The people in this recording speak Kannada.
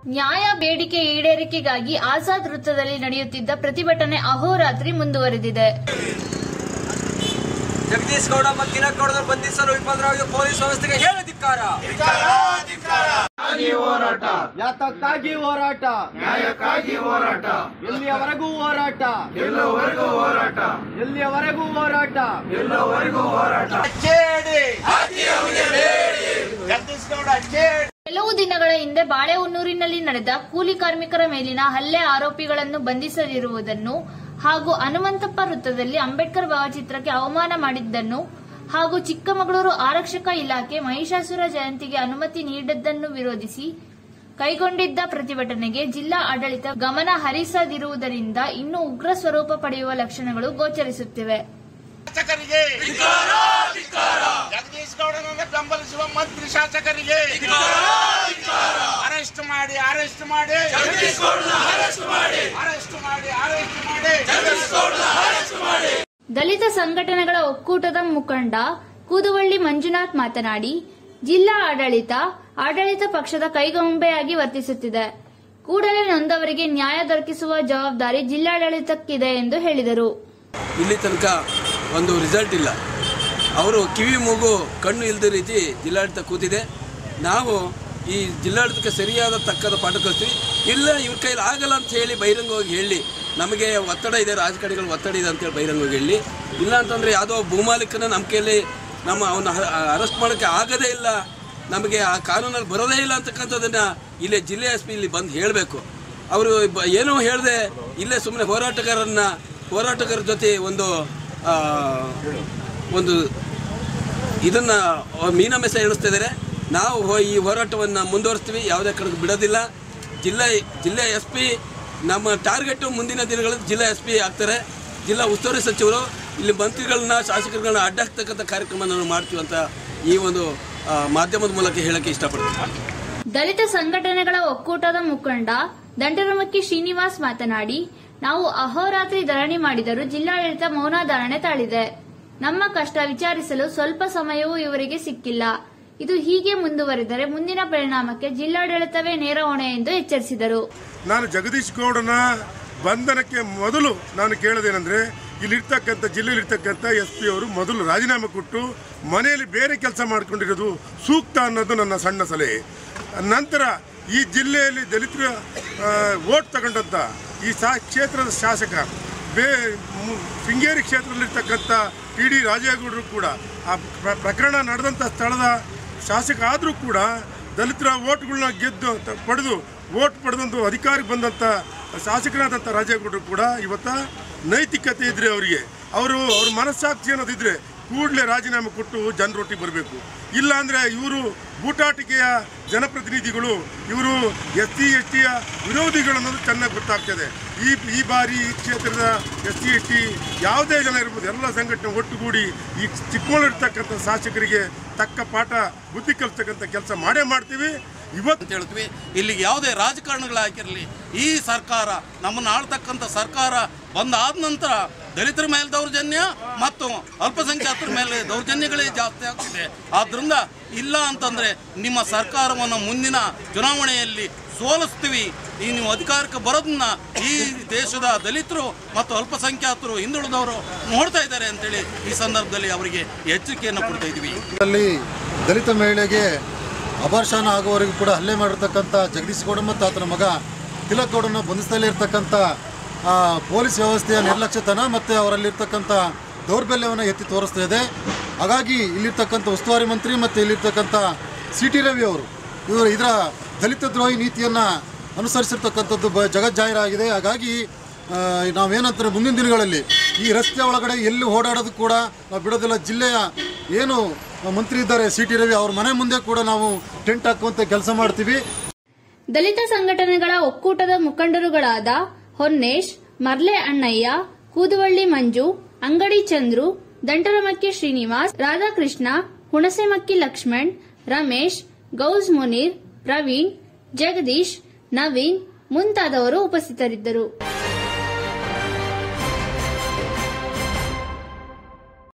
ನ್ಯಾಯ ಬೇಡಿಕೆ ಈಡೇರಿಕೆಗಾಗಿ ಆಜಾದ್ ವೃತ್ತದಲ್ಲಿ ನಡೆಯುತ್ತಿದ್ದ ಪ್ರತಿಭಟನೆ ಅಹೋರಾತ್ರಿ ಮುಂದುವರೆದಿದೆ ಜಗದೀಶ್ ಗೌಡ ಮತ್ತು ದಿನಕ್ ಗೌಡರು ಬಂಧಿಸಲು ವಿಫಲರಾಗಿ ಪೊಲೀಸ್ ವ್ಯವಸ್ಥೆಗೆ ಹೇಳಿ ಧಿಕ್ಕಾರ ಯಾತಕ್ಕಾಗಿ ಹೋರಾಟ ನ್ಯಾಯಕ್ಕಾಗಿ ಹೋರಾಟ ಎಲ್ಲಿಯವರೆಗೂ ಹೋರಾಟ ಎಲ್ಲವರೆಗೂ ಹೋರಾಟ ಎಲ್ಲಿಯವರೆಗೂ ಹೋರಾಟ ಎಲ್ಲವರೆಗೂ ಹೋರಾಟ ಕೇಳಿ ಜಗದೀಶ್ ಗೌಡ ಕೇಳಿ ಕೆಲವು ದಿನಗಳ ಹಿಂದೆ ಬಾಳೆಹೊನ್ನೂರಿನಲ್ಲಿ ನಡೆದ ಕೂಲಿ ಕಾರ್ಮಿಕರ ಮೇಲಿನ ಹಲ್ಲೆ ಆರೋಪಿಗಳನ್ನು ಬಂಧಿಸದಿರುವುದನ್ನು ಹಾಗೂ ಹನುಮಂತಪ್ಪ ವೃತ್ತದಲ್ಲಿ ಅಂಬೇಡ್ಕರ್ ಭಾವಚಿತ್ರಕ್ಕೆ ಅವಮಾನ ಮಾಡಿದ್ದನ್ನು ಹಾಗೂ ಚಿಕ್ಕಮಗಳೂರು ಆರಕ್ಷಕ ಇಲಾಖೆ ಮಹಿಷಾಸುರ ಜಯಂತಿಗೆ ಅನುಮತಿ ನೀಡಿದ್ದನ್ನು ವಿರೋಧಿಸಿ ಕೈಗೊಂಡಿದ್ದ ಪ್ರತಿಭಟನೆಗೆ ಜಿಲ್ಲಾ ಆಡಳಿತ ಗಮನ ಹರಿಸದಿರುವುದರಿಂದ ಇನ್ನೂ ಉಗ್ರ ಸ್ವರೂಪ ಪಡೆಯುವ ಲಕ್ಷಣಗಳು ಗೋಚರಿಸುತ್ತಿವೆ ಶಾಸಕರಿಗೆ ಜಗದೀಶ್ ಗೌಡನನ್ನು ಬೆಂಬಲಿಸುವ ಮಂತ್ರಿ ಶಾಸಕರಿಗೆ ಅರೆಸ್ಟ್ ಮಾಡಿ ಅರೆಸ್ಟ್ ಮಾಡಿ ಅರೆಸ್ಟ್ ಮಾಡಿ ಅರೆಸ್ಟ್ ಮಾಡಿ ಅರೆಸ್ಟ್ ಮಾಡಿ ದಲಿತ ಸಂಘಟನೆಗಳ ಒಕ್ಕೂಟದ ಮುಖಂಡ ಕೂದುವಳ್ಳಿ ಮಂಜುನಾಥ್ ಮಾತನಾಡಿ ಜಿಲ್ಲಾ ಆಡಳಿತ ಆಡಳಿತ ಪಕ್ಷದ ಕೈಗೊಂಬೆಯಾಗಿ ವರ್ತಿಸುತ್ತಿದೆ ಕೂಡಲೇ ನೊಂದವರಿಗೆ ನ್ಯಾಯ ದೊರಕಿಸುವ ಜವಾಬ್ದಾರಿ ಜಿಲ್ಲಾಡಳಿತಕ್ಕಿದೆ ಎಂದು ಹೇಳಿದರು ಇಲ್ಲಿ ತನಕ ಒಂದು ರಿಸಲ್ಟ್ ಇಲ್ಲ ಅವರು ಕಿವಿ ಮೂಗು ಕಣ್ಣು ಇಲ್ಲದ ರೀತಿ ಜಿಲ್ಲಾಡಳಿತ ಕೂತಿದೆ ನಾವು ಈ ಜಿಲ್ಲಾಡಳಿತಕ್ಕೆ ಸರಿಯಾದ ತಕ್ಕದ ಪಾಠ ಕಲಿಸ್ತೀವಿ ಇಲ್ಲ ಇವ್ರ ಕೈಲಿ ಆಗಲ್ಲ ಅಂತ ಹೇಳಿ ಬಹಿರಂಗವಾಗಿ ಹೇಳಿ ನಮಗೆ ಒತ್ತಡ ಇದೆ ರಾಜಕಾರಣಿಗಳು ಒತ್ತಡ ಇದೆ ಅಂತೇಳಿ ಬಹಿರಂಗವಾಗಿ ಹೇಳಿ ಇಲ್ಲ ಅಂತಂದರೆ ಯಾವುದೋ ಭೂಮಾಲೀಕನ ನಮ್ಮ ಕೈಯಲ್ಲಿ ನಮ್ಮ ಅವನ್ನ ಅರೆಸ್ಟ್ ಮಾಡೋಕ್ಕೆ ಆಗೋದೇ ಇಲ್ಲ ನಮಗೆ ಆ ಕಾನೂನಲ್ಲಿ ಬರೋದೇ ಇಲ್ಲ ಅಂತಕ್ಕಂಥದ್ದನ್ನು ಇಲ್ಲೇ ಜಿಲ್ಲೆ ಎಸ್ ಪಿ ಇಲ್ಲಿ ಬಂದು ಹೇಳಬೇಕು ಅವರು ಬ- ಏನೂ ಹೇಳದೆ ಇಲ್ಲೇ ಸುಮ್ಮನೆ ಹೋರಾಟಗಾರರನ್ನ ಹೋರಾಟಗಾರರ ಜೊತೆ ಒಂದು ಆ, ಒಂದು ಇದನ್ನು ಮೀನಮೆಸ ಎಣಿಸ್ತಾ ಇದ್ದಾರೆ ನಾವು ಹೋ- ಈ ಹೋರಾಟವನ್ನು ಮುಂದುವರಿಸ್ತೀವಿ ಯಾವುದೇ ಕಡೆಗೆ ಬಿಡೋದಿಲ್ಲ ಜಿಲ್ಲಾ ಜಿಲ್ಲಾ ಎಸ್ ಪಿ ನಮ್ಮ ಟಾರ್ಗೆಟು ಮುಂದಿನ ದಿನಗಳಲ್ಲಿ ಜಿಲ್ಲಾ ಎಸ್ ಪಿ ಆಗ್ತಾರೆ ಜಿಲ್ಲಾ ಉಸ್ತುವಾರಿ ಸಚಿವರು ಇಲ್ಲಿ ಮಂತ್ರಿಗಳನ್ನ ಶಾಸಕರುಗಳನ್ನ ಅಡ್ಡಾಕ್ತಕ್ಕಂಥ ಕಾರ್ಯಕ್ರಮ ನಾವು ಮಾಡ್ತೀವಿ ಅಂತ ಈ ಒಂದು ಆ, ಮಾಧ್ಯಮದ ಮೂಲಕ ಹೇಳಕ್ಕೆ ಇಷ್ಟಪಡ್ತೀನಿ ದಲಿತ ಸಂಘಟನೆಗಳ ಒಕ್ಕೂಟದ ಮುಖಂಡ ದಂಡರಮಕ್ಕಿ ಶ್ರೀನಿವಾಸ್ ಮಾತನಾಡಿ ನಾವು ಅಹೋರಾತ್ರಿ ಧರಣಿ ಮಾಡಿದರೂ ಜಿಲ್ಲಾಡಳಿತ ಮೌನಾಧಾರಣೆ ತಾಳಿದೆ ನಮ್ಮ ಕಷ್ಟ ವಿಚಾರಿಸಲು ಸ್ವಲ್ಪ ಸಮಯವೂ ಇವರಿಗೆ ಸಿಕ್ಕಿಲ್ಲ ಇದು ಹೀಗೆ ಮುಂದುವರೆದರೆ ಮುಂದಿನ ಪರಿಣಾಮಕ್ಕೆ ಜಿಲ್ಲಾಡಳಿತವೇ ನೇರ ಹೊಣೆ ಎಂದು ಎಚ್ಚರಿಸಿದರು ನಾನು ಜಗದೀಶ್ ಗೌಡನ ಬಂಧನಕ್ಕೆ ಮೊದಲು ನಾನು ಕೇಳೋದೇನೆಂದ್ರೆ ಇಲ್ಲಿರ್ತಕ್ಕಂಥ ಜಿಲ್ಲೆಯಲ್ಲಿರ್ತಕ್ಕಂಥ ಎಸ್ ಪಿ ಅವರು ಮೊದಲು ರಾಜೀನಾಮೆ ಕೊಟ್ಟು ಮನೆಯಲ್ಲಿ ಬೇರೆ ಕೆಲಸ ಮಾಡ್ಕೊಂಡಿರೋದು ಸೂಕ್ತ ಅನ್ನೋದು ನನ್ನ ಸಣ್ಣ ಸಲಹೆ ನಂತರ ಈ ಜಿಲ್ಲೆಯಲ್ಲಿ ದಲಿತರ ಓಟ್ ತಗೊಂಡಂಥ ಈ ಸಾ ಕ್ಷೇತ್ರದ ಶಾಸಕ ಬೇ ಮು- ಶೃಂಗೇರಿ ಕ್ಷೇತ್ರದಲ್ಲಿರ್ತಕ್ಕಂಥ ಟಿ ಡಿ ರಾಜೇಗೌಡರು ಕೂಡ ಆ ಪ್ರ- ಪ್ರಕರಣ ನಡೆದಂಥ ಸ್ಥಳದ ಶಾಸಕ ಆದರೂ ಕೂಡ ದಲಿತರ ಓಟ್ಗಳನ್ನ ಗೆದ್ದು ತ- ಪಡೆದು ಓಟ್ ಪಡೆದಂಥ ಅಧಿಕಾರಕ್ಕೆ ಬಂದಂಥ ಶಾಸಕರಾದಂಥ ರಾಜೇಗೌಡರು ಕೂಡ ಇವತ್ತ ನೈತಿಕತೆ ಇದ್ರೆ ಅವರಿಗೆ ಅವರು ಅವ್ರ ಮನಸ್ಸಾಕ್ಷಿ ಅನ್ನೋದಿದ್ರೆ ಕೂಡಲೇ ರಾಜೀನಾಮೆ ಕೊಟ್ಟು ಜನರೊಟ್ಟಿಗೆ ಬರಬೇಕು ಇಲ್ಲ ಅಂದರೆ ಇವರು ಬೂಟಾಟಿಕೆಯ ಜನಪ್ರತಿನಿಧಿಗಳು ಇವರು ಎಸ್ ಸಿ ಎಸ್ ಟಿಯ ವಿರೋಧಿಗಳು ಅನ್ನೋದು ಚೆನ್ನಾಗಿ ಗೊತ್ತಾಗ್ತದೆ ಈ ಈ ಬಾರಿ ಈ ಕ್ಷೇತ್ರದ ಎಸ್ ಸಿ ಎಸ್ ಟಿ ಯಾವುದೇ ಜನ ಇರ್ಬೋದು ಎಲ್ಲ ಸಂಘಟನೆ ಒಟ್ಟುಗೂಡಿ ಈ ಚಿಕ್ಕಮಗಳೂರಿರ್ತಕ್ಕಂಥ ಶಾಸಕರಿಗೆ ತಕ್ಕ ಪಾಠ ಬುದ್ಧಿ ಕಲಿಸ್ತಕ್ಕಂಥ ಕೆಲಸ ಮಾಡೇ ಮಾಡ್ತೀವಿ ಇವತ್ತು ಅಂತ ಹೇಳ್ತೀವಿ ಇಲ್ಲಿಗೆ ಯಾವುದೇ ರಾಜಕಾರಣಗಳಾಗಿರಲಿ ಈ ಸರ್ಕಾರ ನಮ್ಮನ್ನು ಆಳ್ತಕ್ಕಂಥ ಸರ್ಕಾರ ಬಂದಾದ ನಂತರ ದಲಿತರ ಮೇಲೆ ದೌರ್ಜನ್ಯ ಮತ್ತು ಅಲ್ಪಸಂಖ್ಯಾತರ ಮೇಲೆ ದೌರ್ಜನ್ಯಗಳೇ ಜಾಸ್ತಿ ಆಗ್ತಿದೆ ಆದ್ದರಿಂದ ಇಲ್ಲ ಅಂತಂದರೆ ನಿಮ್ಮ ಸರ್ಕಾರವನ್ನು ಮುಂದಿನ ಚುನಾವಣೆಯಲ್ಲಿ ಸೋಲಿಸ್ತೀವಿ ಈ ನೀವು ಅಧಿಕಾರಕ್ಕೆ ಬರೋದನ್ನ ಈ ದೇಶದ ದಲಿತರು ಮತ್ತು ಅಲ್ಪಸಂಖ್ಯಾತರು ಹಿಂದುಳಿದವರು ನೋಡ್ತಾ ಇದ್ದಾರೆ ಅಂತೇಳಿ ಈ ಸಂದರ್ಭದಲ್ಲಿ ಅವರಿಗೆ ಎಚ್ಚರಿಕೆಯನ್ನು ಕೊಡ್ತಾ ಇದ್ದೀವಿ ಅಲ್ಲಿ ದಲಿತ ಮಹಿಳೆಗೆ ಅಪರ್ಶಾನ ಆಗುವವರೆಗೂ ಕೂಡ ಹಲ್ಲೆ ಮಾಡಿರ್ತಕ್ಕಂಥ ಜಗದೀಶ್ ಗೌಡ ಮತ್ತು ಆತನ ಮಗ ತಿಲಕ್ ಗೌಡನ ಬಂಧಿಸ್ತಲೇ ಇರ್ತಕ್ಕಂಥ ಆ, ಪೊಲೀಸ್ ವ್ಯವಸ್ಥೆಯ ನಿರ್ಲಕ್ಷ್ಯತನ ಮತ್ತು ಅವರಲ್ಲಿರ್ತಕ್ಕಂಥ ದೌರ್ಬಲ್ಯವನ್ನು ಎತ್ತಿ ತೋರಿಸ್ತಾ ಇದೆ ಹಾಗಾಗಿ ಇಲ್ಲಿರ್ತಕ್ಕಂಥ ಉಸ್ತುವಾರಿ ಮಂತ್ರಿ ಮತ್ತು ಇಲ್ಲಿರ್ತಕ್ಕಂಥ ಸಿ ಟಿ ರವಿ ಅವರು ಇವರು ಇದರ ದಲಿತ ದ್ರೋಹಿ ನೀತಿಯನ್ನು ಅನುಸರಿಸಿರ್ತಕ್ಕಂಥದ್ದು ಬ ಜಗಜ್ಜಾಹಿರಾಗಿದೆ ಹಾಗಾಗಿ ಆ, ನಾವೇನಂತಾರೆ ಮುಂದಿನ ದಿನಗಳಲ್ಲಿ ಈ ರಸ್ತೆ ಒಳಗಡೆ ಎಲ್ಲಿ ಓಡಾಡೋದು ಕೂಡ ನಾವು ಬಿಡೋದಿಲ್ಲ ಜಿಲ್ಲೆಯ ಏನು ಮಂತ್ರಿ ಇದ್ದಾರೆ ಸಿ ಟಿ ರವಿ ಅವ್ರ ಮನೆ ಮುಂದೆ ಕೂಡ ನಾವು ಟೆಂಟ್ ಹಾಕುವಂತೆ ಕೆಲಸ ಮಾಡ್ತೀವಿ ದಲಿತ ಸಂಘಟನೆಗಳ ಒಕ್ಕೂಟದ ಮುಖಂಡರುಗಳಾದ ಹೊನ್ನೇಶ್ ಮರ್ಲೆ ಅಣ್ಣಯ್ಯ ಕೂದುವಳ್ಳಿ ಮಂಜು ಅಂಗಡಿ ಚಂದ್ರು ದಂಟರಮಕ್ಕಿ ಶ್ರೀನಿವಾಸ್ ರಾಧಾಕೃಷ್ಣ ಹುಣಸೆಮಕ್ಕಿ ಲಕ್ಷ್ಮಣ್ ರಮೇಶ್ ಗೌಸ್ ಮುನೀರ್ ಪ್ರವೀಣ್ ಜಗದೀಶ್ ನವೀನ್ ಮುಂತಾದವರು ಉಪಸ್ಥಿತರಿದ್ದರು